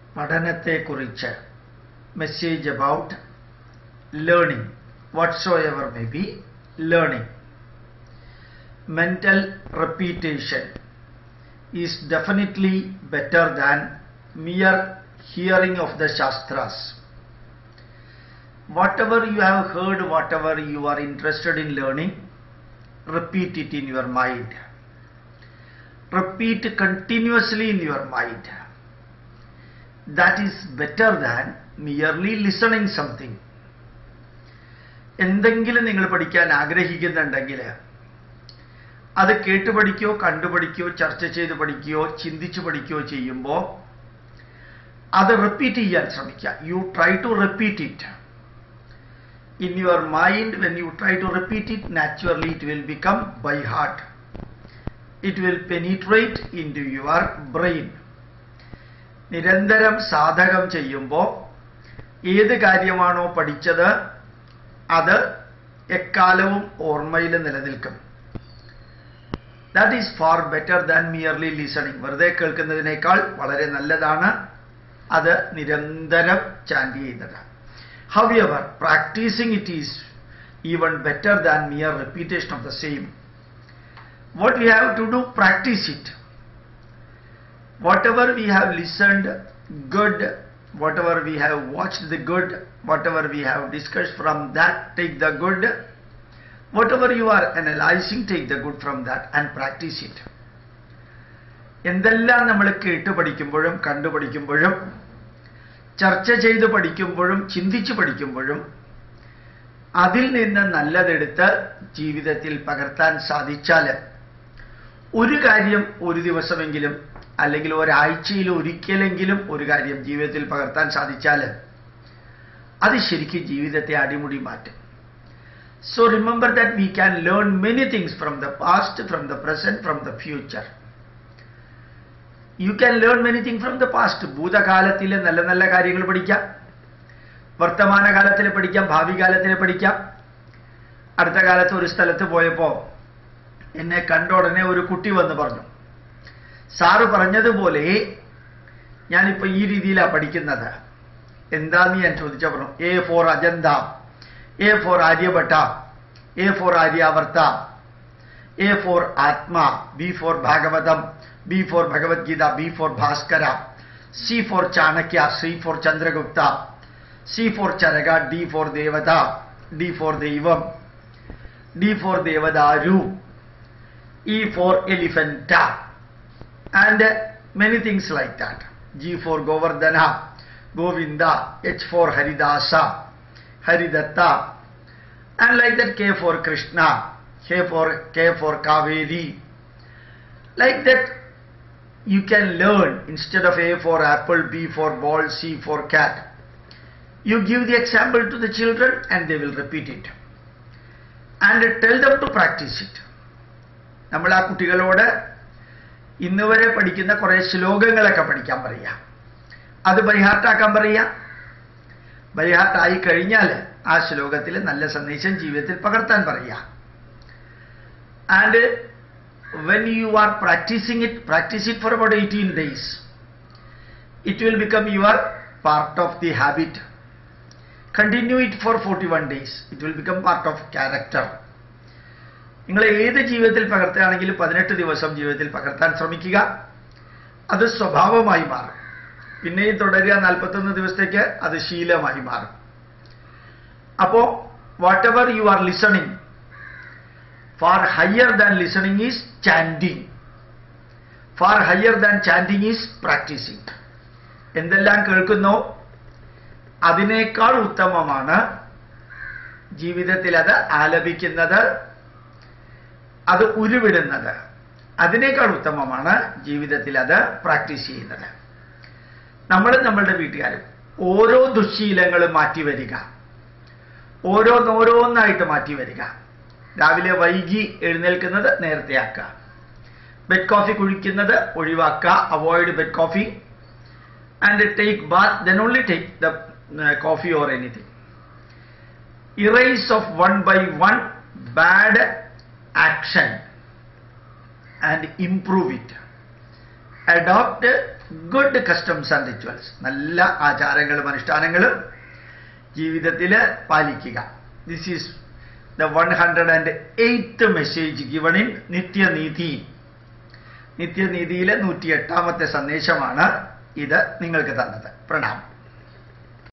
പഠനത്തെക്കുറിച്ച് message about learning whatsoever may be learning mental repetition is definitely better than mere hearing of the Shastras. Whatever you have heard, whatever you are interested in learning, repeat it in your mind. Repeat continuously in your mind. That is better than merely listening something. എന്തെങ്കിലും നിങ്ങൾ പഠിക്കാൻ ആഗ്രഹിക്കുന്നുണ്ടെങ്കിൽ അത് കേട്ട് പഠിക്കുകയോ കണ്ടുപഠിക്കുകയോ ചർച്ച ചെയ്ത് പഠിക്കുകയോ ചിന്തിച്ച് പഠിക്കുകയോ ചെയ്യുമ്പോൾ അത് റിപ്പീറ്റ് ചെയ്യാൻ ശ്രമിക്കുക you try to repeat it in your mind when you try to repeat it naturally it will become by heart it will penetrate into your brain നിരന്തരം സാധകം ചെയ്യുമ്പോൾ ഏത് കാര്യമാണോ പഠിച്ചത് അത് എക്കാലവും ഓർമ്മയിൽ നിലനിൽക്കും that is far better than merely listening വെറുതെ കേൾക്കുന്നതിനേക്കാൾ വളരെ നല്ലതാണ് അത് നിരന്തരം ചാൻഡ് ചെയ്യുന്നത് however practising it is even better than mere repetition of the same what we have to do practise it whatever we have listened good whatever we have watched the good, whatever we have discussed from that, take the good. Whatever you are analyzing, take the good from that and practice it. എന്തെല്ലാം നമ്മൾ കേട്ട് പഠിക്കുമ്പോഴും കണ്ടു പഠിക്കുമ്പോഴും ചർച്ച ചെയ്ത് പഠിക്കുമ്പോഴും ചിന്തിച്ച് പഠിക്കുമ്പോഴും അതിൽ നിന്ന് നല്ലതെടുത്ത് ജീവിതത്തിൽ പകർത്താൻ സാധിച്ചാൽ ഒരു കാര്യം ഒരു ദിവസമെങ്കിലും അല്ലെങ്കിൽ ഒരാഴ്ചയിൽ ഒരിക്കലെങ്കിലും ഒരു കാര്യം ജീവിതത്തിൽ പകർത്താൻ സാധിച്ചാൽ അത് ശരിക്കും ജീവിതത്തെ അടിമുടി മാറ്റും so remember that we can learn many things from the past from the present from the future you can learn many thing from the past ഭൂതകാലത്തിലെ നല്ല നല്ല കാര്യങ്ങൾ പഠിക്കാം വർത്തമാനകാലത്തിൽ പഠിക്കാം ഭാവി കാലത്തിൽ പഠിക്കാം അടുത്ത കാലത്ത് ഒരു സ്ഥലത്ത് പോയപ്പോൾ എന്നെ കണ്ട ഉടനെ ഒരു കുട്ടി വന്ന് പറഞ്ഞു സാറ് പറഞ്ഞതുപോലെ ഞാനിപ്പോൾ ഈ രീതിയിലാണ് പഠിക്കുന്നത് എന്താന്ന് ഞാൻ ചോദിച്ച പറഞ്ഞു A for Ajanta A for Aryabhata A for Aryavarta A for atma B for Bhagavatam B for Bhagavad Gita B for Bhaskara C for Chanakya C for Chandragupta C for Charaka D for devata D for daivam D for devadaru E for elephant and many things like that. G for Govardhana, Govinda, H for Haridasa, Haridatta, and like that K for Krishna, K for K for Kaveri. Like that, you can learn instead of A for apple, B for ball, C for cat. You give the example to the children and they will repeat it. And tell them to practice it. നമ്മൾ ആ കുട്ടികളോട് ഇന്ന് വരെ പഠിക്കുന്ന കുറേ ശ്ലോകങ്ങളൊക്കെ പഠിക്കാൻ പറയുക അത് ബൈഹാർട്ടാക്കാൻ പറയുക ബൈഹാർട്ടായി കഴിഞ്ഞാൽ ആ ശ്ലോകത്തിൽ നല്ല സന്ദേശം ജീവിതത്തിൽ പകർത്താൻ പറയുക and when you are practising it practise it for about eighteen days it will become your part of the habit continue it for forty one days it will become part of character നിങ്ങൾ ഏത് ജീവിതത്തിൽ പകർത്തുകയാണെങ്കിലും പതിനെട്ട് ദിവസം ജീവിതത്തിൽ പകർത്താൻ ശ്രമിക്കുക അത് സ്വഭാവമായി മാറും പിന്നെയും തുടരുക നാൽപ്പത്തൊന്ന് ദിവസത്തേക്ക് അത് ശീലമായി മാറും അപ്പോ whatever you are listening far higher than listening is chanting far higher than chanting is practising എന്തെല്ലാം കേൾക്കുന്നോ അതിനേക്കാൾ ഉത്തമമാണ് ജീവിതത്തിൽ അത് ആലപിക്കുന്നത് അത് ഉരുവിടുന്നത് അതിനേക്കാൾ ഉത്തമമാണ് ജീവിതത്തിൽ അത് പ്രാക്ടീസ് ചെയ്യുന്നത് നമ്മൾ നമ്മളുടെ വീട്ടുകാരും ഓരോ ദുശ്ശീലങ്ങളും മാറ്റി വരിക ഓരോന്നോരോന്നായിട്ട് മാറ്റി വരിക രാവിലെ വൈകി എഴുന്നേൽക്കുന്നത് നേരത്തെ ആക്കുക ബെഡ് കോഫി കുഴിക്കുന്നത് ഒഴിവാക്കുക avoid bed coffee and take bath then only take the coffee or anything erase off one by one bad action and improve it. Adopt good customs and rituals നല്ല ആചാരങ്ങളും അനുഷ്ഠാനങ്ങളും ജീവിതത്തിൽ പാലിക്കുക this is the one hundred and eighth message given in Nithyaneethi നിത്യനീതിയിലെ നൂറ്റി എട്ടാമത്തെ സന്ദേശമാണ് ഇത് നിങ്ങൾക്ക് തന്നത് പ്രണാമം